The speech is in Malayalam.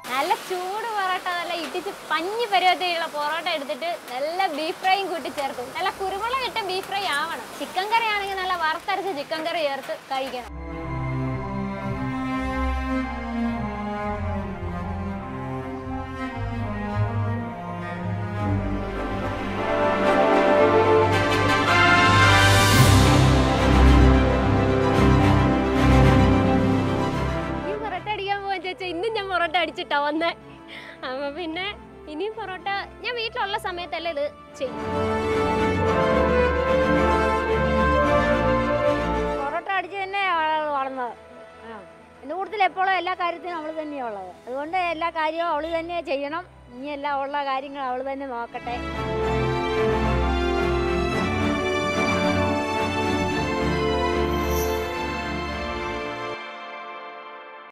നല്ല ചൂട് പൊറോട്ട നല്ല ഇടിച്ച് പഞ്ഞി പരുവത്തിലുള്ള പൊറോട്ട എടുത്തിട്ട് നല്ല ബീഫ് ഫ്രൈയും കൂട്ടി ചേർക്കും നല്ല കുരുമുളക് ഇട്ട ബീഫ് ഫ്രൈ ആവണം ചിക്കൻ കറി ആണെങ്കിൽ നല്ല വറുത്തരച്ച് ചിക്കൻ കറി ചേർത്ത് കഴിക്കണം ഈ പൊറോട്ട അടിക്കാൻ പോകാൻ ചോദിച്ചാൽ ഇന്നും ഞാൻ പൊറോട്ട അടിച്ചിട്ടാ വന്നേ അപ്പൊ പിന്നെ ഇനിയും പൊറോട്ട ഞാൻ വീട്ടിലുള്ള സമയത്തല്ലേ ഇത് ചെയ്യും പൊറോട്ട അടിച്ച് തന്നെ വളർന്നത് ആ എൻ്റെ കൂട്ടത്തിൽ എപ്പോഴും എല്ലാ കാര്യത്തിനും അവൾ തന്നെയാണ് ഉള്ളത് അതുകൊണ്ട് എല്ലാ കാര്യവും അവൾ തന്നെ ചെയ്യണം ഇനി എല്ലാം ഉള്ള കാര്യങ്ങൾ അവൾ തന്നെ നോക്കട്ടെ